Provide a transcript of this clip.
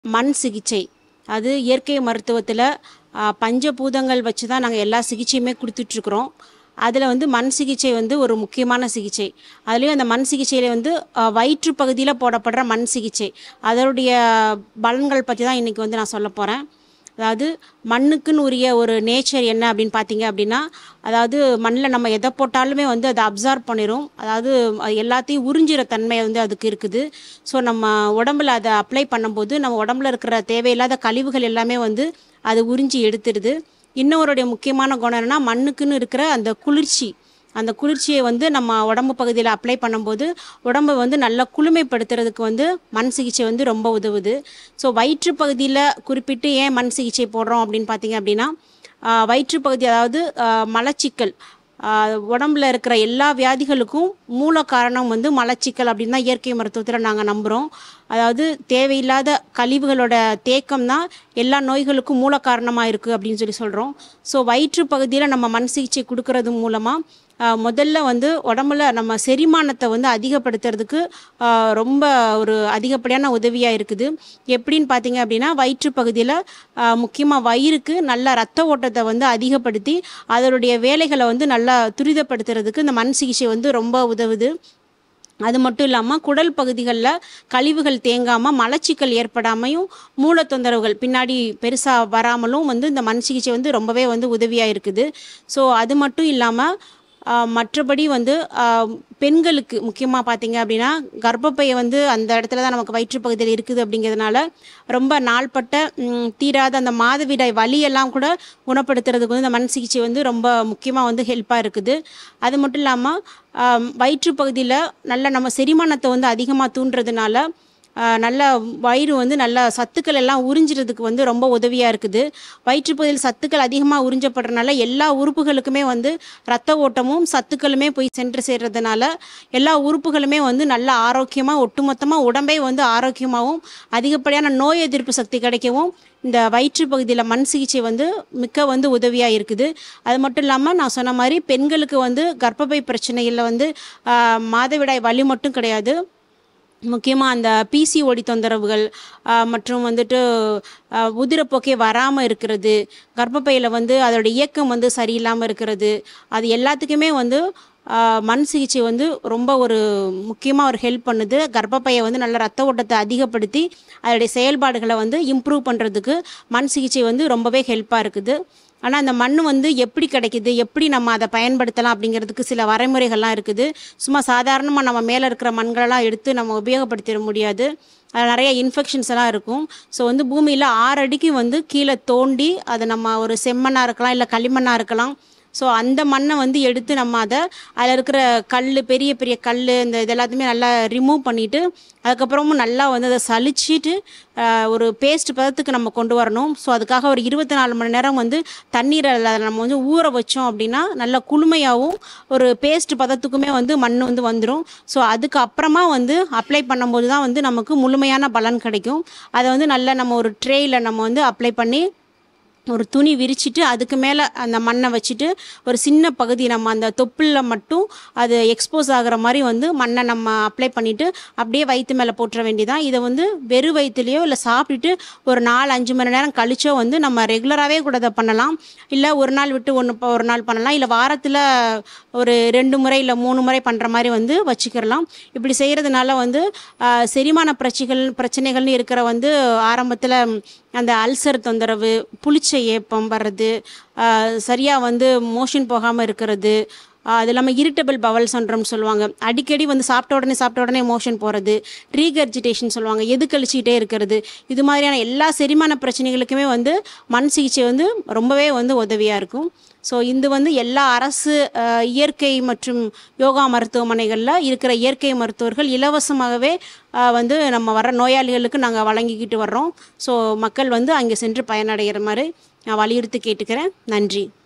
மண் சிகிச்சை அது இயற்கை மருத்துவத்தில் பஞ்சபூதங்கள் வச்சு தான் நாங்கள் எல்லா சிகிச்சையுமே கொடுத்துட்ருக்குறோம் அதில் வந்து மண் சிகிச்சை வந்து ஒரு முக்கியமான சிகிச்சை அதுலேயும் அந்த மண் சிகிச்சையில் வந்து அஹ், வயிற்று பகுதியில் போடப்படுற மண் சிகிச்சை அதனுடைய பலன்கள் பற்றி தான் இன்றைக்கி வந்து நான் சொல்ல போகிறேன் அதாவது மண்ணுக்குன்னு உரிய ஒரு நேச்சர் என்ன அப்படின்னு பார்த்தீங்க அப்படின்னா அதாவது மண்ணில் நம்ம எதை போட்டாலுமே வந்து அதை அப்சார்ப் பண்ணிடும் அதாவது அது எல்லாத்தையும் உறிஞ்சிற தன்மை வந்து அதுக்கு இருக்குது ஸோ நம்ம உடம்புல அதை அப்ளை பண்ணும்போது நம்ம உடம்புல இருக்கிற தேவையில்லாத கழிவுகள் எல்லாமே வந்து அது உறிஞ்சி எடுத்துடுது இன்னொருடைய முக்கியமான குணம் என்னன்னா மண்ணுக்குன்னு இருக்கிற அந்த குளிர்ச்சி அந்த குளிர்ச்சியை வந்து நம்ம உடம்பு பகுதியில் அப்ளை பண்ணும்போது உடம்பை வந்து நல்லா குளுமைப்படுத்துறதுக்கு வந்து மண் சிகிச்சை வந்து ரொம்ப உதவுது ஸோ வயிற்று பகுதியில் குறிப்பிட்டு ஏன் மண் சிகிச்சை போடுறோம் அப்படின்னு பார்த்தீங்க அப்படின்னா ஆஹ் வயிற்று பகுதி அதாவது ஆஹ் மலச்சிக்கல் ஆஹ் உடம்புல இருக்கிற எல்லா வியாதிகளுக்கும் மூல காரணம் வந்து மலச்சிக்கல் அப்படின்னு தான் இயற்கை மருத்துவத்தில் நாங்கள் நம்புகிறோம் அதாவது தேவையில்லாத கழிவுகளோட தேக்கம் தான் எல்லா நோய்களுக்கும் மூல காரணமாக இருக்குது அப்படின்னு சொல்லி சொல்கிறோம் ஸோ வயிற்று பகுதியில் நம்ம மண் சிகிச்சை கொடுக்கறது மூலமாக ஆஹ் முதல்ல வந்து உடம்புல நம்ம செரிமானத்தை வந்து அதிகப்படுத்துறதுக்கு ஆஹ் ரொம்ப ஒரு அதிகப்படியான உதவியாக இருக்குது எப்படின்னு பார்த்தீங்க அப்படின்னா வயிற்று பகுதியில் முக்கியமாக வயிறுக்கு நல்ல ரத்த ஓட்டத்தை வந்து அதிகப்படுத்தி அதனுடைய வேலைகளை வந்து நல்லா துரிதப்படுத்துறதுக்கு இந்த மண் சிகிச்சை வந்து ரொம்ப உதவுது அது மட்டும் இல்லாமல் குடல் பகுதிகளில் கழிவுகள் தேங்காமல் மலச்சிக்கல் ஏற்படாமையும் மூல தொந்தரவுகள் பின்னாடி பெருசாக வராமலும் வந்து இந்த மண் சிகிச்சை வந்து ரொம்பவே வந்து உதவியாக இருக்குது ஸோ அது மட்டும் இல்லாமல் மற்றபடி வந்து ஆஹ், பெண்களுக்கு முக்கியமாக பார்த்தீங்க அப்படின்னா கர்ப்பப்பையை வந்து அந்த இடத்துல தான் நமக்கு வயிற்றுப்பகுதியில் இருக்குது அப்படிங்கிறதுனால ரொம்ப நாள்பட்ட ம், தீராத அந்த மாதவிடாய் வலியெல்லாம் கூட குணப்படுத்துறதுக்கு வந்து இந்த மண் சிகிச்சை வந்து ரொம்ப முக்கியமாக வந்து ஹெல்ப்பாக இருக்குது அது மட்டும் இல்லாமல் வயிற்று பகுதியில் நல்ல நம்ம செரிமானத்தை வந்து அதிகமாக தூண்டுறதுனால ஆஹ் நல்ல வயிறு வந்து நல்ல சத்துக்கள் எல்லாம் உறிஞ்சுறதுக்கு வந்து ரொம்ப உதவியாக இருக்குது வயிற்றுப்பகுதியில் சத்துக்கள் அதிகமாக உறிஞ்சப்படுறதுனால எல்லா உறுப்புகளுக்குமே வந்து ரத்த ஓட்டமும் சத்துக்களுமே போய் சென்று சேர்றதுனால எல்லா உறுப்புகளுமே வந்து நல்ல ஆரோக்கியமாக ஒட்டுமொத்தமாக உடம்பே வந்து ஆரோக்கியமாகவும் அதிகப்படியான நோய் எதிர்ப்பு சக்தி கிடைக்கவும் இந்த வயிற்று பகுதியில் மண் சிகிச்சை வந்து மிக்க வந்து உதவியாக இருக்குது அது மட்டும் இல்லாமல் நான் சொன்ன மாதிரி பெண்களுக்கு வந்து கர்ப்பப்பை பிரச்சனைகளில் வந்து ஆஹ் மாதவிடாய் வலி மட்டும் கிடையாது முக்கியமாக அந்த பிசிஓடி தொந்தரவுகள் ஆஹ் மற்றும் வந்துட்டு ஆஹ் உதிரப்போக்கே வராமல் இருக்கிறது கர்ப்பப்பையில் வந்து அதோட இயக்கம் வந்து சரியில்லாமல் இருக்கிறது அது எல்லாத்துக்குமே வந்து ஆஹ் மண் சிகிச்சை வந்து ரொம்ப ஒரு முக்கியமாக ஒரு ஹெல்ப் பண்ணுது கர்ப்பப்பையை வந்து நல்ல ரத்த ஓட்டத்தை அதிகப்படுத்தி அதோடைய செயல்பாடுகளை வந்து இம்ப்ரூவ் பண்ணுறதுக்கு மண் சிகிச்சை வந்து ரொம்பவே ஹெல்ப்பாக இருக்குது ஆனால் அந்த மண் வந்து எப்படி கிடைக்குது எப்படி நம்ம அதை பயன்படுத்தலாம் அப்படிங்கிறதுக்கு சில வரைமுறைகள்லாம் இருக்குது சும்மா சாதாரணமாக நம்ம மேலே இருக்கிற மண்களெல்லாம் எடுத்து நம்ம உபயோகப்படுத்திட முடியாது அதில் நிறைய இன்ஃபெக்ஷன்ஸ் எல்லாம் இருக்கும் ஸோ வந்து பூமியில் ஆறு அடிக்கு வந்து கீழே தோண்டி அதை நம்ம ஒரு செம்மண்ணாக இருக்கலாம் இல்லை களிமண்ணாக இருக்கலாம் ஸோ அந்த மண்ணை வந்து எடுத்து நம்ம அதை அதில் இருக்கிற கல் பெரிய பெரிய கல் இந்த இது எல்லாத்தையுமே நல்லா ரிமூவ் பண்ணிவிட்டு அதுக்கப்புறமும் நல்லா வந்து அதை சலிச்சிட்டு ஆஹ், ஒரு பேஸ்ட் பதத்துக்கு நம்ம கொண்டு வரணும் ஸோ அதுக்காக ஒரு இருபத்தி நாலு மணி நேரம் வந்து தண்ணீரை அதில் நம்ம வந்து ஊற வச்சோம் அப்படின்னா நல்ல குளுமையாகவும் ஒரு பேஸ்ட் பதத்துக்குமே வந்து மண் வந்து வந்துடும் ஸோ அதுக்கு அப்புறமா வந்து அப்ளை பண்ணும்போது தான் வந்து நமக்கு முழுமையான பலன் கிடைக்கும் அதை வந்து நல்லா நம்ம ஒரு ட்ரேயில் நம்ம வந்து அப்ளை பண்ணி ஒரு துணி விரிச்சிட்டு அதுக்கு மேலே அந்த மண்ணை வச்சுட்டு ஒரு சின்ன பகுதி நம்ம அந்த தொப்புளில் மட்டும் அது எக்ஸ்போஸ் ஆகுற மாதிரி வந்து மண்ணை நம்ம அப்ளை பண்ணிவிட்டு அப்படியே வயிற்று மேலே போட்டுற வேண்டியதான் இதை வந்து வெறும் வயிற்றுலையோ இல்லை சாப்பிட்டுட்டு ஒரு நாலு அஞ்சு மணி நேரம் கழிச்சோ வந்து நம்ம ரெகுலராகவே கூட அதை பண்ணலாம் இல்லை ஒரு நாள் விட்டு ஒன்று ஒரு நாள் பண்ணலாம் இல்லை வாரத்தில் ஒரு ரெண்டு முறை இல்லை மூணு முறை பண்ணுற மாதிரி வந்து வச்சுக்கிடலாம் இப்படி செய்கிறதுனால வந்து ஆஹ், செரிமான பிரச்சனைகள் பிரச்சனைகள்னு இருக்கிற வந்து ஆரம்பத்தில் அந்த அல்சர் தொந்தரவு புளிச்ச ஏப்பம் வர்றது சரியாக வந்து மோஷன் போகாமல் இருக்கிறது ஆஹ் அது இல்லாமல் இரிட்டபிள் பவல் சன்றம் சொல்லுவாங்க அடிக்கடி வந்து சாப்பிட்ட உடனே சாப்பிட்ட உடனே மோஷன் போகிறது ரீகர்ஜிடேஷன் சொல்லுவாங்க எது கழிச்சிக்கிட்டே இருக்கிறது இது மாதிரியான எல்லா செரிமான பிரச்சனைகளுக்குமே வந்து மண் சிகிச்சை வந்து ரொம்பவே வந்து உதவியாக இருக்கும் ஸோ இது வந்து எல்லா அரசு ஆஹ், இயற்கை மற்றும் யோகா மருத்துவமனைகளில் இருக்கிற இயற்கை மருத்துவர்கள் இலவசமாகவே ஆஹ், வந்து நம்ம வர நோயாளிகளுக்கு நாங்கள் வழங்கிக்கிட்டு வர்றோம் ஸோ மக்கள் வந்து அங்கே சென்று பயனடைகிற மாதிரி நான் வலியுறுத்தி கேட்டுக்கிறேன் நன்றி